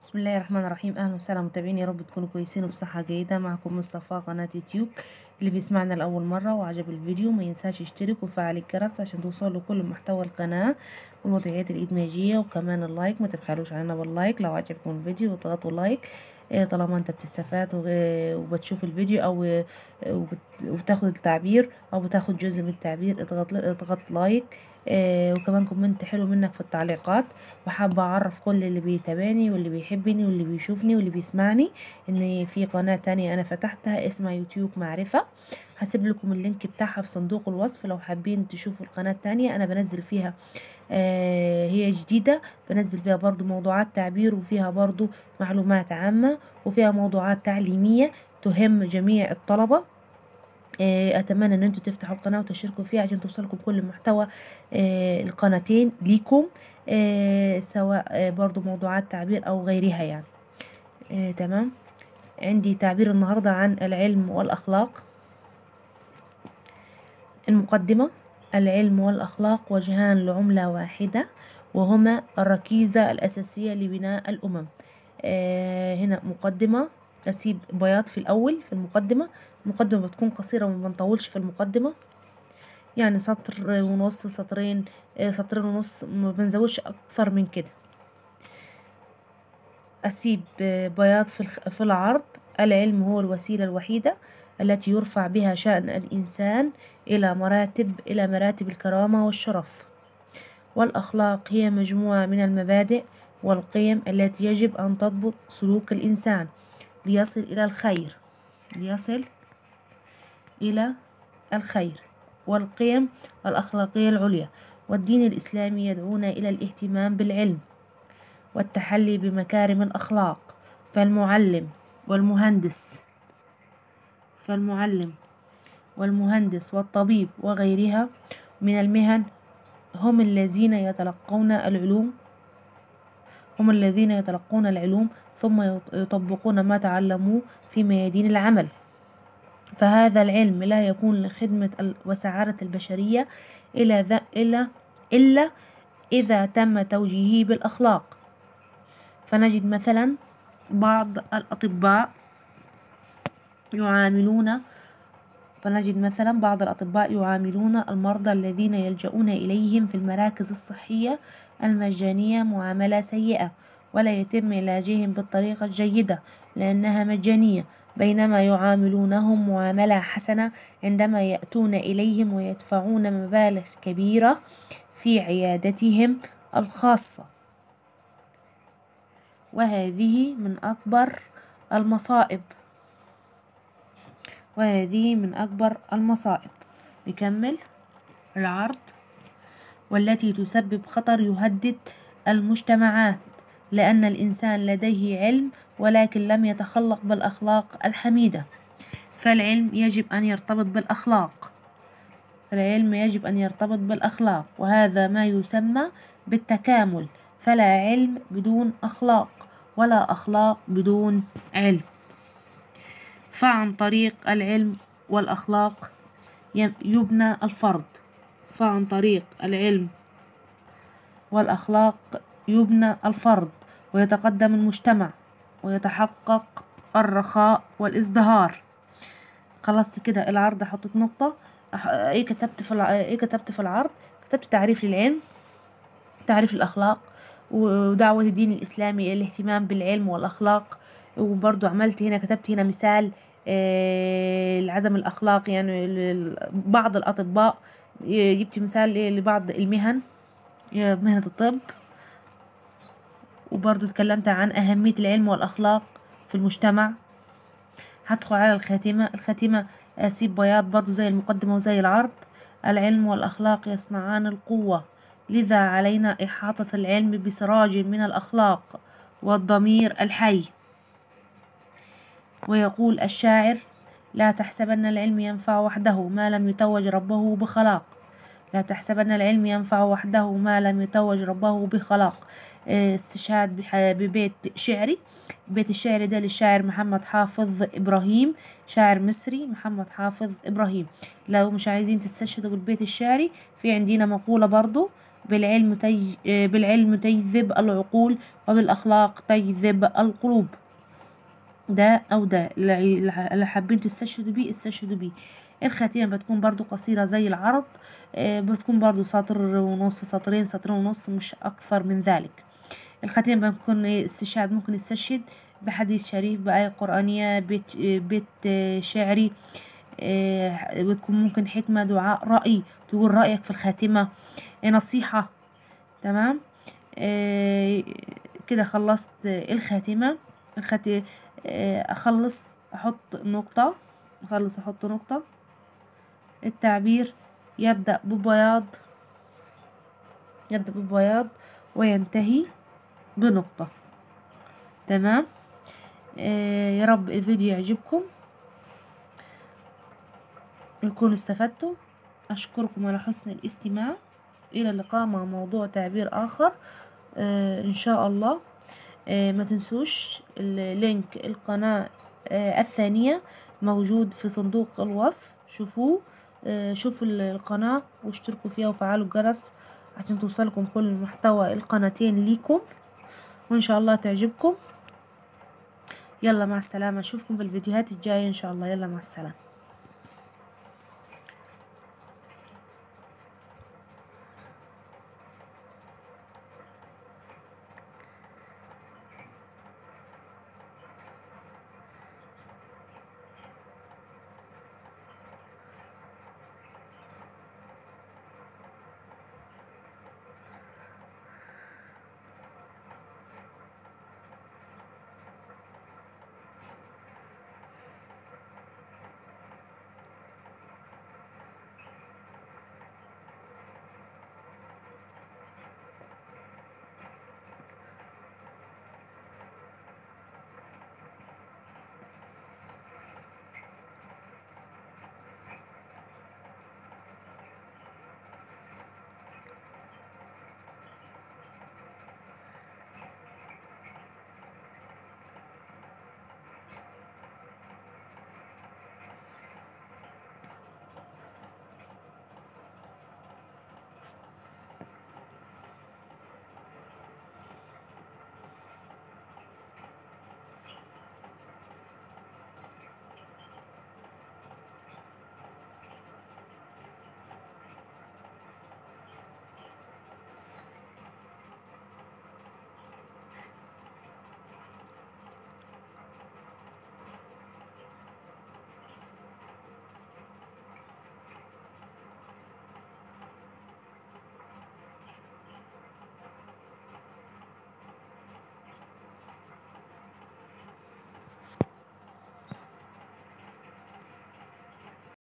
بسم الله الرحمن الرحيم اهلا وسهلا متابعين يا رب تكونوا كويسين وبصحة جيدة معكم مصطفى قناة يوتيوب اللي بيسمعنا لأول مرة وعجب الفيديو ما ينساش يشترك وفعل الجرس عشان توصلوا كل محتوى القناة والوضعيات الإدماجية وكمان اللايك ما تبخلوش علينا باللايك لو عجبكم الفيديو وتضغطوا لايك إيه طالما انت بتستفاد و- وبتشوف الفيديو او وبت- وبتاخد التعبير او بتاخد جزء من التعبير اضغط اضغط لايك آه، وكمان كومنت حلو منك في التعليقات وحابة اعرف كل اللي بيتابعني واللي بيحبني واللي بيشوفني واللي بيسمعني ان في قناة تانية انا فتحتها اسمها يوتيوب معرفة هسيب لكم اللينك بتاعها في صندوق الوصف لو حابين تشوفوا القناة التانية انا بنزل فيها آه هي جديدة بنزل فيها برضو موضوعات تعبير وفيها برضو معلومات عامة وفيها موضوعات تعليمية تهم جميع الطلبة آه، اتمنى ان انتوا تفتحوا القناه وتشتركوا فيها عشان توصلكم كل محتوى آه، القناتين ليكم آه، سواء آه، برضو موضوعات تعبير او غيرها يعني آه، تمام عندي تعبير النهارده عن العلم والاخلاق المقدمه العلم والاخلاق وجهان لعمله واحده وهما الركيزه الاساسيه لبناء الامم آه، هنا مقدمه اسيب بياض في الاول في المقدمه المقدمه بتكون قصيره وما بنطولش في المقدمه يعني سطر ونص سطرين آه، سطرين ونص ما بنزودش اكثر من كده اسيب آه، بياض في الخ- في العرض العلم هو الوسيله الوحيده التي يرفع بها شأن الإنسان إلى مراتب إلى مراتب الكرامة والشرف والأخلاق هي مجموعة من المبادئ والقيم التي يجب أن تضبط سلوك الإنسان ليصل إلى الخير ليصل إلى الخير والقيم الأخلاقية العليا والدين الإسلامي يدعونا إلى الاهتمام بالعلم والتحلي بمكارم الأخلاق فالمعلم والمهندس فالمعلم والمهندس والطبيب وغيرها من المهن هم الذين يتلقون العلوم هم الذين يتلقون العلوم ثم يط- يطبقون ما تعلموه في ميادين العمل فهذا العلم لا يكون لخدمة ال- وسعادة البشرية إلا, ذا إلا, إلا إذا تم توجيهه بالأخلاق فنجد مثلا بعض الأطباء يعاملون فنجد مثلا بعض الأطباء يعاملون المرضى الذين يلجؤون إليهم في المراكز الصحية المجانية معاملة سيئة ولا يتم علاجهم بالطريقة الجيدة لأنها مجانية بينما يعاملونهم معاملة حسنة عندما يأتون إليهم ويدفعون مبالغ كبيرة في عيادتهم الخاصة وهذه من أكبر المصائب وهذه من أكبر المصائب نكمل العرض والتي تسبب خطر يهدد المجتمعات لأن الإنسان لديه علم ولكن لم يتخلق بالأخلاق الحميدة فالعلم يجب أن يرتبط بالأخلاق العلم يجب أن يرتبط بالأخلاق وهذا ما يسمى بالتكامل فلا علم بدون أخلاق ولا أخلاق بدون علم فعن طريق العلم والأخلاق يم- يبنى الفرد فعن طريق العلم والأخلاق يبنى الفرد ويتقدم المجتمع ويتحقق الرخاء والازدهار خلصت كده العرض حطيت نقطة أح- ايه كتبت في الع... ايه كتبت في العرض كتبت تعريف للعلم تعريف الأخلاق ودعوة الدين الإسلامي إلى الاهتمام بالعلم والأخلاق وبرضو عملت هنا كتبت هنا مثال آه، لعدم الأخلاق يعني ال- ال- بعض الأطباء ي- جبت مثال إيه لبعض المهن آه، مهنة الطب وبرضو اتكلمت عن أهمية العلم والأخلاق في المجتمع هدخل على الخاتمة الخاتمة أسيب بياض برضو زي المقدمة وزي العرض العلم والأخلاق يصنعان القوة لذا علينا إحاطة العلم بسراج من الأخلاق والضمير الحي ويقول الشاعر لا تحسبن العلم ينفع وحده ما لم يتوج ربه بخلاق لا تحسبن العلم ينفع وحده ما لم يتوج ربه بخلاق آه، استشهاد بح- ببيت شعري بيت الشعر ده للشاعر محمد حافظ إبراهيم شاعر مصري محمد حافظ إبراهيم لو مش عايزين تستشهدوا بالبيت الشعري في عندنا مقولة برضو بالعلم تج... آه، بالعلم تجذب العقول وبالأخلاق تجذب القلوب ده أو ده اللي اللي حابين تستشهدوا بيه استشهدوا بيه الخاتمة بتكون برضو قصيرة زي العرض آه، بتكون برضو سطر ونص سطرين سطرين ونص مش أكثر من ذلك الخاتمة بتكون إيه؟ استشهاد ممكن يستشهد بحديث شريف بآية قرآنية بيت, بيت آه، شعري آه، بتكون ممكن حكمة دعاء رأي تقول رأيك في الخاتمة آه، نصيحة تمام آه، كده خلصت الخاتمة الخاتمة أخلص أحط نقطة أخلص أحط نقطة التعبير يبدأ ببياض يبدأ ببياض وينتهي بنقطة تمام آه يا رب الفيديو يعجبكم يكونوا استفدتوا أشكركم على حسن الاستماع إلى اللقاء مع موضوع تعبير آخر آه إن شاء الله آه ما تنسوش اللينك القناة آه الثانية موجود في صندوق الوصف شوفوه آه شوفوا القناة واشتركوا فيها وفعلوا الجرس عشان توصلكم كل محتوى القناتين ليكم وإن شاء الله تعجبكم يلا مع السلامة أشوفكم في الفيديوهات الجاية إن شاء الله يلا مع السلامة